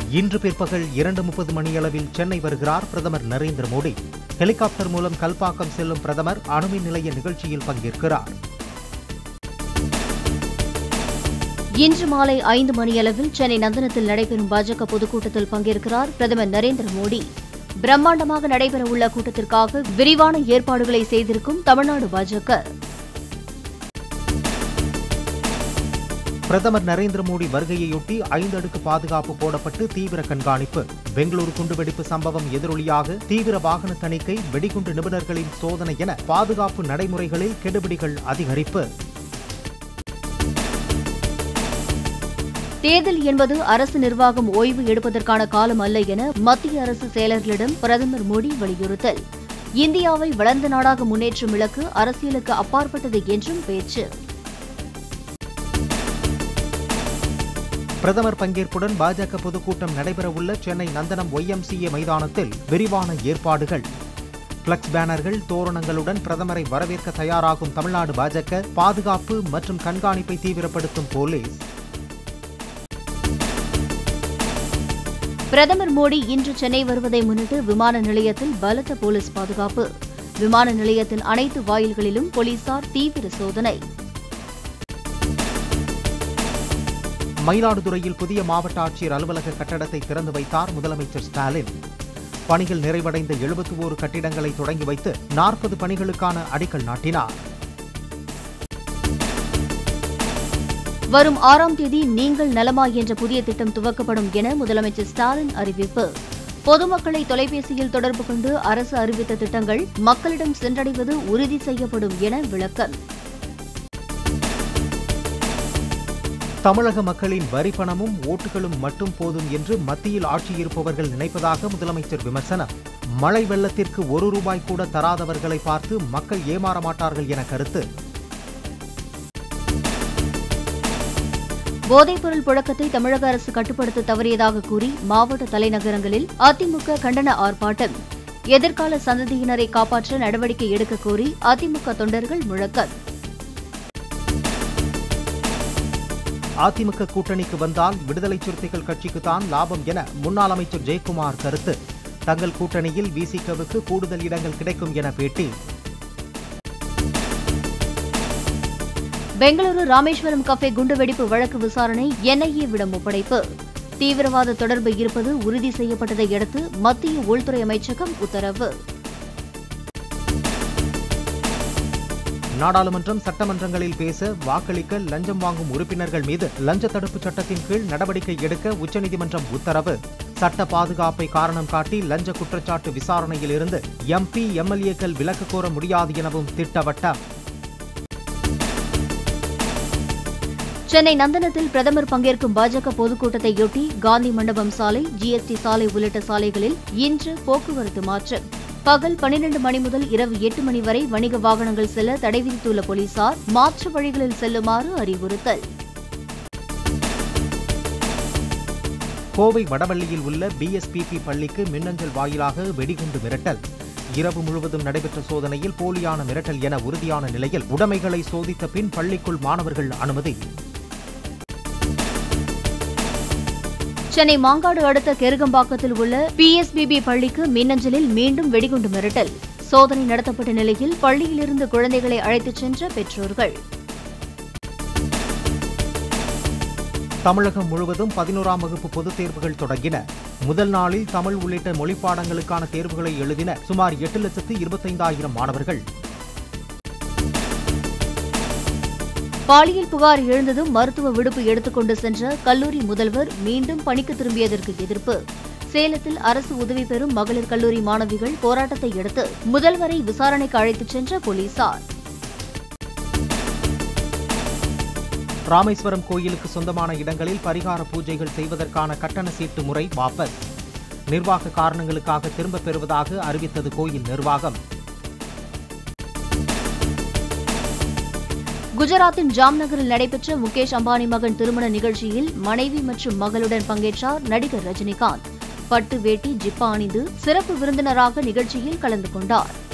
இன்று பிற்பகல் இரண்டு முப்பது மணியளவில் சென்னை வருகிறார் பிரதமர் நரேந்திர மோடி ஹெலிகாப்டர் மூலம் கல்பாக்கம் செல்லும் பிரதமர் அணுமின் நிலைய நிகழ்ச்சியில் பங்கேற்கிறார் இன்று மாலை ஐந்து மணியளவில் சென்னை நந்தனத்தில் நடைபெறும் பாஜக பொதுக்கூட்டத்தில் பங்கேற்கிறார் பிரதமர் நரேந்திர மோடி பிரம்மாண்டமாக நடைபெறவுள்ள கூட்டத்திற்காக விரிவான ஏற்பாடுகளை செய்திருக்கும் தமிழ்நாடு பாஜக பிரதமர் நரேந்திர மோடி வருகையையொட்டி ஐந்து அடுக்கு பாதுகாப்பு போடப்பட்டு தீவிர கண்காணிப்பு பெங்களூரு குண்டுவெடிப்பு சம்பவம் எதிரொலியாக தீவிர வாகன தணிக்கை வெடிகுண்டு நிபுணர்களின் சோதனை என பாதுகாப்பு நடைமுறைகளில் கெடுபிடிகள் அதிகரிப்பு தேர்தல் என்பது அரசு நிர்வாகம் ஓய்வு எடுப்பதற்கான காலம் அல்ல என மத்திய அரசு செயலர்களிடம் பிரதமர் மோடி வலியுறுத்தல் இந்தியாவை வளர்ந்த நாடாக முன்னேற்றும் இலக்கு அரசியலுக்கு அப்பாற்பட்டது என்றும் பேச்சு பிரதமர் பங்கேற்புடன் பாஜக பொதுக்கூட்டம் நடைபெறவுள்ள சென்னை நந்தனம் ஒய்எம்சிஏ மைதானத்தில் விரிவான ஏற்பாடுகள் பிளக்ஸ் பேனர்கள் தோரணங்களுடன் பிரதமரை வரவேற்க தயாராகும் தமிழ்நாடு பாஜக பாதுகாப்பு மற்றும் கண்காணிப்பை தீவிரப்படுத்தும் போலீஸ் பிரதமர் மோடி இன்று சென்னை வருவதை முன்னிட்டு விமான நிலையத்தில் பலத்த போலீஸ் பாதுகாப்பு விமான நிலையத்தின் அனைத்து வாயில்களிலும் போலீசார் தீவிர சோதனை மயிலாடுதுறையில் புதிய மாவட்ட ஆட்சியர் அலுவலக கட்டடத்தை திறந்து வைத்தார் முதலமைச்சர் ஸ்டாலின் பணிகள் நிறைவடைந்த எழுபத்தி ஓரு கட்டிடங்களை தொடங்கி வைத்து நாற்பது பணிகளுக்கான அடிக்கல் நாட்டினார் வரும் ஆறாம் தேதி நீங்கள் நலமா என்ற புதிய திட்டம் துவக்கப்படும் என முதலமைச்சர் ஸ்டாலின் அறிவிப்பு பொதுமக்களை தொலைபேசியில் தொடர்பு கொண்டு அரசு அறிவித்த திட்டங்கள் மக்களிடம் சென்றடைவது உறுதி செய்யப்படும் என விளக்கம் தமிழக மக்களின் வரி பணமும் ஓட்டுகளும் மட்டும் போதும் என்று மத்தியில் ஆட்சியிருப்பவர்கள் நினைப்பதாக முதலமைச்சர் விமர்சனம் மழை வெள்ளத்திற்கு ஒரு ரூபாய் கூட தராதவர்களை பார்த்து மக்கள் ஏமாற மாட்டார்கள் என கருத்து போதைப்பொருள் புழக்கத்தை தமிழக அரசு கட்டுப்படுத்த தவறியதாக கூறி மாவட்ட தலைநகரங்களில் அதிமுக கண்டன ஆர்ப்பாட்டம் எதிர்கால சந்ததியினரை காப்பாற்ற நடவடிக்கை எடுக்க கோரி அதிமுக தொண்டர்கள் முழக்கம் அதிமுக கூட்டணிக்கு வந்தால் விடுதலை சிறுத்தைகள் கட்சிக்கு தான் லாபம் என முன்னாள் அமைச்சர் ஜெயக்குமார் கருத்து தங்கள் கூட்டணியில் விசிகவுக்கு கூடுதல் இடங்கள் கிடைக்கும் என பேட்டி பெங்களூரு ராமேஸ்வரம் கஃபே குண்டுவெடிப்பு வழக்கு விசாரணை என்ஐஏவிடம் ஒப்படைப்பு தீவிரவாத தொடர்பு இருப்பது உறுதி செய்யப்பட்டதை அடுத்து மத்திய உள்துறை அமைச்சகம் உத்தரவு நாடாளுமன்றம் சட்டமன்றங்களில் பேச வாக்களிக்க லஞ்சம் வாங்கும் உறுப்பினர்கள் மீது லஞ்ச தடுப்பு சட்டத்தின் கீழ் நடவடிக்கை எடுக்க உச்சநீதிமன்றம் உத்தரவு சட்ட பாதுகாப்பை காரணம் காட்டி லஞ்ச குற்றச்சாட்டு விசாரணையில் இருந்து எம்பி எம்எல்ஏக்கள் விலக்கு கோர முடியாது எனவும் திட்டவட்டம் சென்னை நந்தனத்தில் பிரதமர் பங்கேற்கும் பாஜக பொதுக்கூட்டத்தையொட்டி காந்தி மண்டபம் சாலை ஜிஎஸ்டி சாலை உள்ளிட்ட சாலைகளில் இன்று போக்குவரத்து மாற்றம் பகல் பனிரண்டு மணி முதல் இரவு எட்டு மணி வரை வணிக வாகனங்கள் செல்ல தடை விதித்துள்ள போலீசார் மாற்று வழிகளில் செல்லுமாறு அறிவுறுத்தல் கோவை வடவள்ளியில் உள்ள பிஎஸ்பிபி பள்ளிக்கு மின்னஞ்சல் வாயிலாக வெடிகுண்டு மிரட்டல் இரவு முழுவதும் நடைபெற்ற சோதனையில் போலியான மிரட்டல் என உறுதியான நிலையில் உடைமைகளை சோதித்த பின் பள்ளிக்குள் மாணவர்கள் அனுமதி சென்னை மாங்காடு அடுத்த கெருகம்பாக்கத்தில் உள்ள பிஎஸ்பிபி பள்ளிக்கு மின்னஞ்சலில் மீண்டும் வெடிகுண்டு மிரட்டல் சோதனை நடத்தப்பட்ட நிலையில் பள்ளியிலிருந்து குழந்தைகளை அழைத்துச் சென்ற பெற்றோர்கள் தமிழகம் முழுவதும் பதினோராம் வகுப்பு பொதுத் தேர்வுகள் தொடங்கின முதல் நாளில் தமிழ் உள்ளிட்ட மொழிப்பாடங்களுக்கான தேர்வுகளை எழுதின சுமார் எட்டு லட்சத்து இருபத்தைந்தாயிரம் மாணவர்கள் பாலியல் புகார் எழுந்ததும் மருத்துவ விடுப்பு எடுத்துக்கொண்டு சென்ற கல்லூரி முதல்வர் மீண்டும் பணிக்கு திரும்பியதற்கு எதிர்ப்பு சேலத்தில் அரசு உதவி பெறும் மகளிர் கல்லூரி மாணவிகள் போராட்டத்தை அடுத்து முதல்வரை விசாரணைக்கு அழைத்துச் சென்ற போலீசார் ராமேஸ்வரம் கோயிலுக்கு சொந்தமான இடங்களில் பரிகார பூஜைகள் செய்வதற்கான கட்டண சீட்டு முறை வாபஸ் நிர்வாக காரணங்களுக்காக திரும்பப் பெறுவதாக அறிவித்தது கோயில் நிர்வாகம் குஜராத்தின் ஜாம்நகரில் நடைபெற்ற முகேஷ் அம்பானி மகன் திருமண நிகழ்ச்சியில் மனைவி மற்றும் மகளுடன் பங்கேற்றார் நடிகர் ரஜினிகாந்த் பட்டு வேட்டி ஜிப்பா அணிந்து சிறப்பு விருந்தினராக நிகழ்ச்சியில் கலந்து கொண்டார்